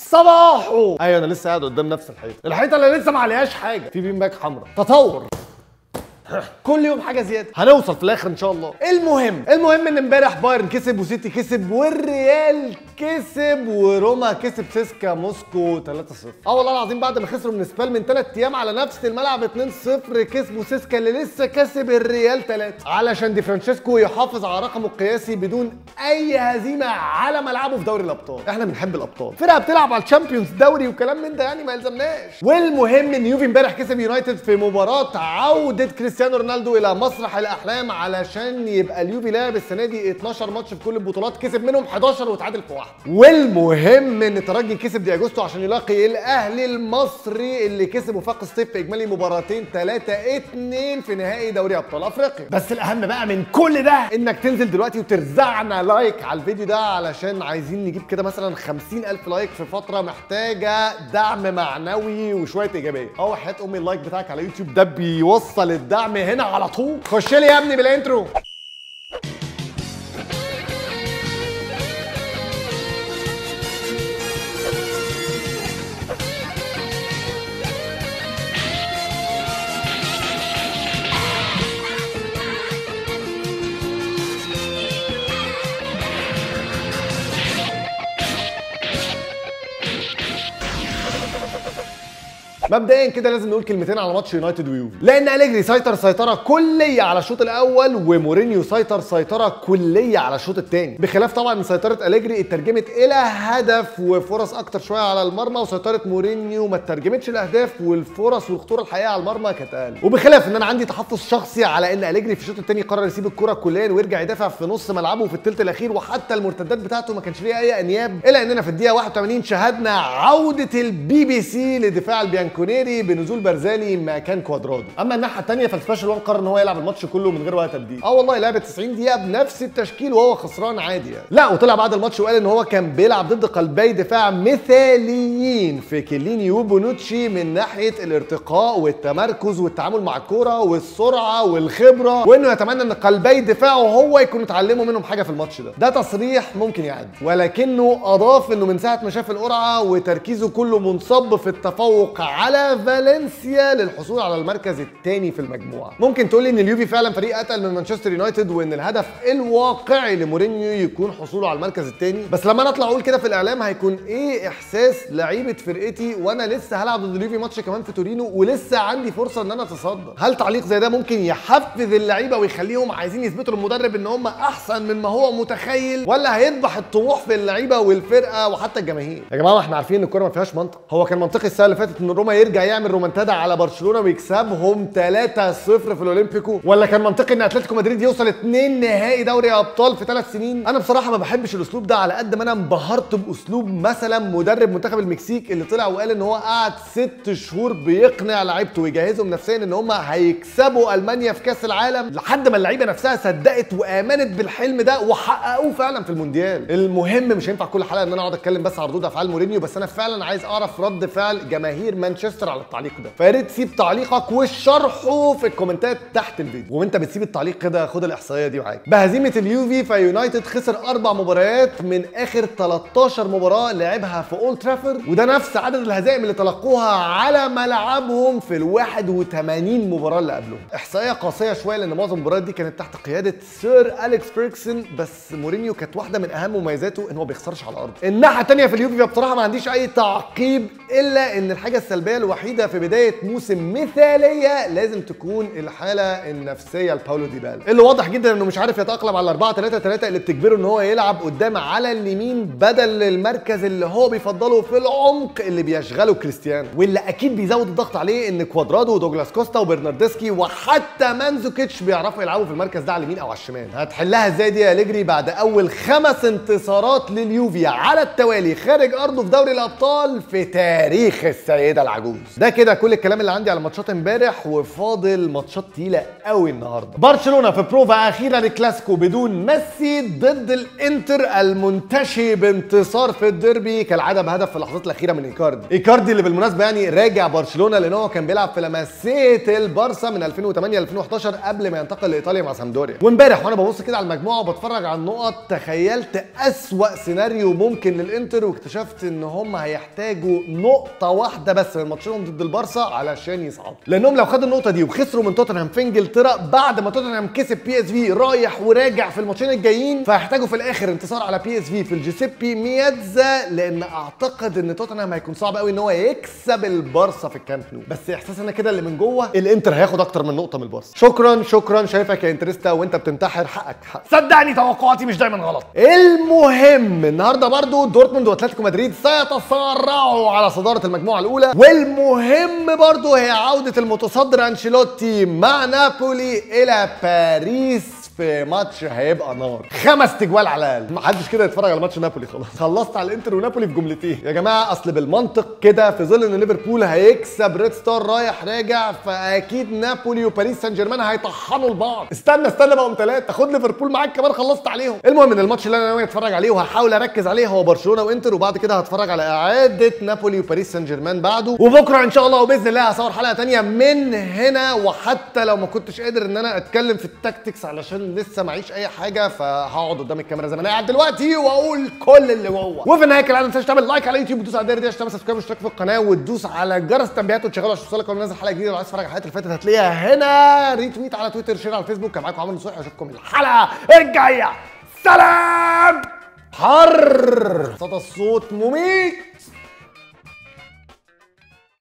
صباحو ايوه انا لسه قاعد قدام نفس الحيطه الحيطه اللي لسه ما عليهاش حاجه في بين باك حمراء تطور كل يوم حاجه زياده هنوصل في الاخر ان شاء الله المهم المهم ان امبارح بايرن كسب وسيتي كسب والريال كسب وروما كسب سيسكا موسكو 3-0 اه والله العظيم بعد ما خسروا من سبال من 3 ايام على نفس الملعب 2-0 كسبوا سيسكا اللي لسه كسب الريال 3 علشان دي فرانشيسكو يحافظ على رقمه القياسي بدون اي هزيمه على ملعبه في دوري الابطال احنا بنحب الابطال فرقه بتلعب على الشامبيونز دوري وكلام من ده يعني ما يلزمناش والمهم ان يوفي امبارح كسب يونايتد في مباراه عوده كريستيانو رونالدو الى مسرح الاحلام علشان يبقى اليوفي لاعب السنه دي 12 ماتش في كل البطولات كسب منهم 11 وتعادل في واحده والمهم ان الترجي كسب دي اجوستو عشان يلاقي الاهلي المصري اللي كسب وفاق الصيف في اجمالي مباراتين 3 2 في نهائي دوري ابطال افريقيا بس الاهم بقى من كل ده انك تنزل دلوقتي وترزعنا لايك على الفيديو ده علشان عايزين نجيب كده مثلا 50000 لايك في فتره محتاجه دعم معنوي وشويه ايجابيه اه حياه امي اللايك بتاعك على يوتيوب ده بيوصل الدعم هنا على طول خش لي يا ابني بالانترو مبدئيا كده لازم نقول كلمتين على ماتش يونايتد ويوفي لان اليجري سيطر سيطره كليه على الشوط الاول ومورينيو سيطر سيطره كليه على الشوط الثاني بخلاف طبعا ان سيطره اليجري اترجمت الى هدف وفرص اكتر شويه على المرمى وسيطره مورينيو ما اترجمتش الاهداف والفرص والخطوره الحقيقيه على المرمى كانت اقل وبخلاف ان انا عندي تحفظ شخصي على ان اليجري في الشوط الثاني قرر يسيب الكره كليا ويرجع يدافع في نص ملعبه في الثلث الاخير وحتى المرتدات بتاعته ما كانش ليها اي انياب الا اننا في الدقيقه 81 شاهدنا عوده البي بي سي لدفاع البيانكونيري بنزول برزالي مكان كوادرادو اما الناحيه الثانيه فالسبيشال وان قرر ان هو يلعب الماتش كله من غير وقت تبديل اه والله لعب 90 دقيقه بنفس التشكيل وهو خسران عادي يعني لا وطلع بعد الماتش وقال ان هو كان بيلعب ضد قلبي دفاع مثاليين في كيليني وبونوتشي من ناحيه الارتقاء والتمركز والتعامل مع الكوره والسرعه والخبره وانه يتمنى ان قلبي دفاعه هو يكونوا اتعلموا منهم حاجه في الماتش ده ده تصريح ممكن يعدي ولكنه اضاف انه من ساعه ما شاف القرعه وتركيزه كله منصب في التفوق على فالنسيا للحصول على المركز الثاني في المجموعه ممكن تقول لي ان اليوفي فعلا فريق اتقل من مانشستر يونايتد وان الهدف الواقعي لمورينيو يكون حصوله على المركز الثاني بس لما انا اطلع اقول كده في الاعلام هيكون ايه احساس لعيبه فرقتي وانا لسه هلعب ضد اليوفي ماتش كمان في تورينو ولسه عندي فرصه ان انا اتصدر هل تعليق زي ده ممكن يحفز اللعيبه ويخليهم عايزين يثبتوا للمدرب ان هم احسن من ما هو متخيل ولا هيذبح الطموح في اللعيبه والفرقه وحتى الجماهير يا جماعه احنا عارفين ان الكوره ما فيهاش منطق هو كان منطقي السنه اللي فاتت ان روما يرجع يعمل رومنتادا على برشلونه ويكسبهم 3-0 في الاولمبيكو ولا كان منطقي ان اتلتيكو مدريد يوصل اتنين نهائي دوري ابطال في ثلاث سنين انا بصراحه ما بحبش الاسلوب ده على قد ما انا انبهرت باسلوب مثلا مدرب منتخب المكسيك اللي طلع وقال ان هو قعد ست شهور بيقنع لعيبته ويجهزهم نفسيا ان هم هيكسبوا المانيا في كاس العالم لحد ما اللعيبه نفسها صدقت وامنت بالحلم ده وحققوه فعلا في المونديال المهم مش هينفع كل حلقه ان انا اقعد اتكلم بس على ردود افعال مورينيو بس انا فعلا عايز اعرف رد فعل جماهير مانشستر على التعليق ده فيا ريت تسيب تعليقك وشرحه في الكومنتات تحت الفيديو وانت بتسيب التعليق كده خد الاحصائيه دي معاك بهزيمه اليوفي فيونايتد خسر اربع مباريات من اخر 13 مباراه لعبها في اولد ترافورد وده نفس عدد الهزائم اللي تلقوها على ملعبهم في ال 81 مباراه اللي قبلهم احصائيه قاسيه شويه لان معظم المباريات دي كانت تحت قياده سير اليكس فيركسون بس مورينيو كانت واحده من اهم مميزاته ان هو ما بيخسرش على الارض الناحيه الثانيه في اليوفي بصراحه ما عنديش اي تعقيب الا ان الحاجه السلبيه الوحيده في بدايه موسم مثاليه لازم تكون الحاله النفسيه لباولو ديبالا اللي واضح جدا انه مش عارف يتاقلم على 4 3 3 اللي بتجبره ان هو يلعب قدام على اليمين بدل المركز اللي هو بيفضله في العمق اللي بيشغله كريستيانو واللي اكيد بيزود الضغط عليه ان كوادرادو ودوجلاس كوستا وبرناردسكي وحتى مانزوكيتش بيعرفوا يلعبوا في المركز ده على اليمين او على الشمال هتحلها ازاي دي يا ليجري بعد اول خمس انتصارات لليوفي على التوالي خارج ارضه في دوري الابطال في تاريخ السيده العجوز ده كده كل الكلام اللي عندي على ماتشات امبارح وفاضل ماتشات تقيله قوي النهارده برشلونه في بروفا اخيره للكلاسيكو بدون ميسي ضد الانتر المنتشي بانتصار في الديربي كالعاده بهدف في اللحظات الاخيره من ايكاردي ايكاردي اللي بالمناسبه يعني راجع برشلونه لان هو كان بيلعب في لمسيه البارسا من 2008 ل 2011 قبل ما ينتقل لايطاليا مع سامدوريا وامبارح وانا ببص كده على المجموعه وبتفرج على النقط تخيلت اسوا سيناريو ممكن للانتر واكتشفت ان هم هيحتاجوا نقطه واحده بس من ماتشهم ضد البارسا علشان يصعدوا لانهم لو خدوا النقطه دي وخسروا من توتنهام في انجلترا بعد ما توتنهام كسب بي اس في رايح وراجع في الماتشين الجايين فهيحتاجوا في الاخر انتصار على بي اس في في الجيسيبي مياتزا لان اعتقد ان توتنهام هيكون صعب قوي ان هو يكسب البارسا في الكامب نو بس احساسنا كده اللي من جوه الانتر هياخد اكتر من نقطه من البارسا شكرا شكرا شايفك يا انترستا وانت بتنتحر حقك حق صدقني توقعاتي مش دايما غلط المهم النهارده برضو دورتموند واتلتيكو مدريد سيتصارعوا على صداره المجموعه الاولى والمهم برضو هي عوده المتصدر انشيلوتي مع نابولي الى باريس في ماتش هيبقى نار خمس تجوال على الاقل ما حدش كده يتفرج على ماتش نابولي خلاص خلصت على الانتر ونابولي في جملتين يا جماعه اصل بالمنطق كده في ظل ان ليفربول هيكسب ريد ستار رايح راجع فاكيد نابولي وباريس سان جيرمان هيطحنوا لبعض استنى استنى بقى ثلاثه خد ليفربول معاك كمان خلصت عليهم المهم ان الماتش اللي انا ناوي اتفرج عليه وهحاول اركز عليه هو برشلونه وانتر وبعد كده هتفرج على اعاده نابولي وباريس سان جيرمان بعده وبكره ان شاء الله وباذن الله هصور حلقه تانية من هنا وحتى لو ما كنتش قادر ان انا اتكلم في التاكتكس علشان لسه معيش اي حاجه فهقعد قدام الكاميرا زي ما انا قاعد دلوقتي واقول كل اللي جوه وفي النهايه كالعاده ما تنساش تعمل لايك على يوتيوب وتدوس على الدايره دي عشان تعمل سبسكرايب واشتراك في القناه وتدوس على جرس التنبيهات وتشغله عشان توصلك اول ما انزل حلقه جديده لو عايز تتفرج على الحلقات اللي فاتت هتلاقيها هنا ريتويت على تويتر شير على الفيسبوك كان معاكم عمرو نصوحي اشوفكم الحلقه الجايه سلام حر صدى الصوت مميت